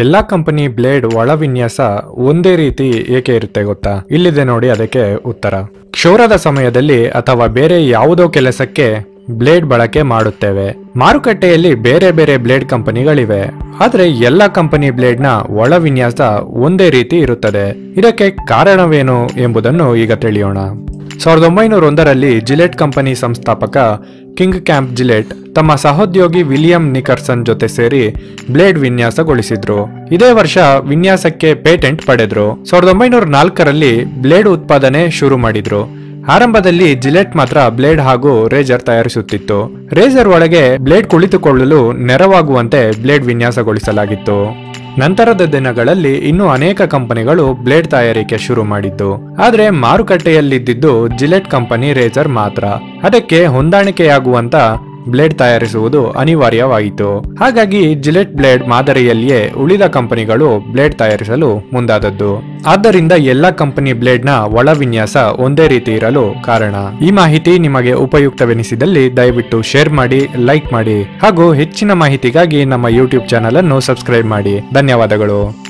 ಎಲ್ಲಾ company blade ಒಳ ವಿನ್ಯಾಸ ಒಂದೇ ರೀತಿ ಏಕೆ ಇರುತ್ತೆ ಗೊತ್ತಾ ಇಲ್ಲಿದೆ ನೋಡಿ ಅದಕ್ಕೆ ಉತ್ತರ ಕ್ಷೌರದ ಸಮಯದಲ್ಲಿ ಅಥವಾ ಬೇರೆ ಯಾವುದೋ ಕೆಲಸಕ್ಕೆ ಬ್ಲೇಡ್ ಬಳಕೆ ಮಾಡುತ್ತೇವೆ ಮಾರುಕಟ್ಟೆಯಲ್ಲಿ ಬೇರೆ ಬೇರೆ ಬ್ಲೇಡ್ ಕಂಪನಿಗಳಿವೆ ಆದ್ರೆ ಎಲ್ಲ ಕಂಪನಿ ಬ್ಲೇಡ್ನ ಒಳ ವಿನ್ಯಾಸ ಒಂದೇ ರೀತಿ ಇರುತ್ತದೆ ಇದಕ್ಕೆ ಕಾರಣವೇನು ಎಂಬುದನ್ನು ಈಗ ತಿಳಿಯೋಣ ಸಾವಿರದ ಒಂಬೈನೂರ ಒಂದರಲ್ಲಿ ಜಿಲೆಟ್ ಕಂಪನಿ ಸಂಸ್ಥಾಪಕ ಕಿಂಗ್ ಕ್ಯಾಂಪ್ ಜಿಲೆಟ್ ತಮ್ಮ ಸಹೋದ್ಯೋಗಿ ವಿಲಿಯಂ ನಿಕರ್ಸನ್ ಜೊತೆ ಸೇರಿ ಬ್ಲೇಡ್ ವಿನ್ಯಾಸಗೊಳಿಸಿದ್ರು ಇದೇ ವರ್ಷ ವಿನ್ಯಾಸಕ್ಕೆ ಪೇಟೆಂಟ್ ಪಡೆದ್ರು ಸಾವಿರದ ಒಂಬೈನೂರ ನಾಲ್ಕರಲ್ಲಿ ಬ್ಲೇಡ್ ಉತ್ಪಾದನೆ ಶುರು ಮಾಡಿದ್ರು ಆರಂಭದಲ್ಲಿ ಜಿಲೆಟ್ ಮಾತ್ರ ಬ್ಲೇಡ್ ಹಾಗೂ ರೇಜರ್ ತಯಾರಿಸುತ್ತಿತ್ತು ರೇಜರ್ ಒಳಗೆ ಬ್ಲೇಡ್ ಕುಳಿತುಕೊಳ್ಳಲು ನೆರವಾಗುವಂತೆ ಬ್ಲೇಡ್ ವಿನ್ಯಾಸಗೊಳಿಸಲಾಗಿತ್ತು ನಂತರದ ದಿನಗಳಲ್ಲಿ ಇನ್ನೂ ಅನೇಕ ಕಂಪನಿಗಳು ಬ್ಲೇಡ್ ತಯಾರಿಕೆ ಶುರು ಮಾಡಿದ್ದು ಆದ್ರೆ ಮಾರುಕಟ್ಟೆಯಲ್ಲಿದ್ದಿದ್ದು ಜಿಲೆಟ್ ಕಂಪನಿ ರೇಜರ್ ಮಾತ್ರ ಅದಕ್ಕೆ ಹೊಂದಾಣಿಕೆಯಾಗುವಂತ ಬ್ಲೇಡ್ ತಯಾರಿಸುವುದು ಅನಿವಾರ್ಯವಾಯಿತು ಹಾಗಾಗಿ ಜಿಲೆಟ್ ಬ್ಲೇಡ್ ಮಾದರಿಯಲ್ಲಿಯೇ ಉಳಿದ ಕಂಪನಿಗಳು ಬ್ಲೇಡ್ ತಯಾರಿಸಲು ಮುಂದಾದದ್ದು ಆದ್ದರಿಂದ ಎಲ್ಲ ಕಂಪನಿ ಬ್ಲೇಡ್ನ ಒಳ ವಿನ್ಯಾಸ ಒಂದೇ ರೀತಿ ಇರಲು ಕಾರಣ ಈ ಮಾಹಿತಿ ನಿಮಗೆ ಉಪಯುಕ್ತವೆನಿಸಿದಲ್ಲಿ ದಯವಿಟ್ಟು ಶೇರ್ ಮಾಡಿ ಲೈಕ್ ಮಾಡಿ ಹಾಗೂ ಹೆಚ್ಚಿನ ಮಾಹಿತಿಗಾಗಿ ನಮ್ಮ ಯೂಟ್ಯೂಬ್ ಚಾನಲ್ ಅನ್ನು ಸಬ್ಸ್ಕ್ರೈಬ್ ಮಾಡಿ ಧನ್ಯವಾದಗಳು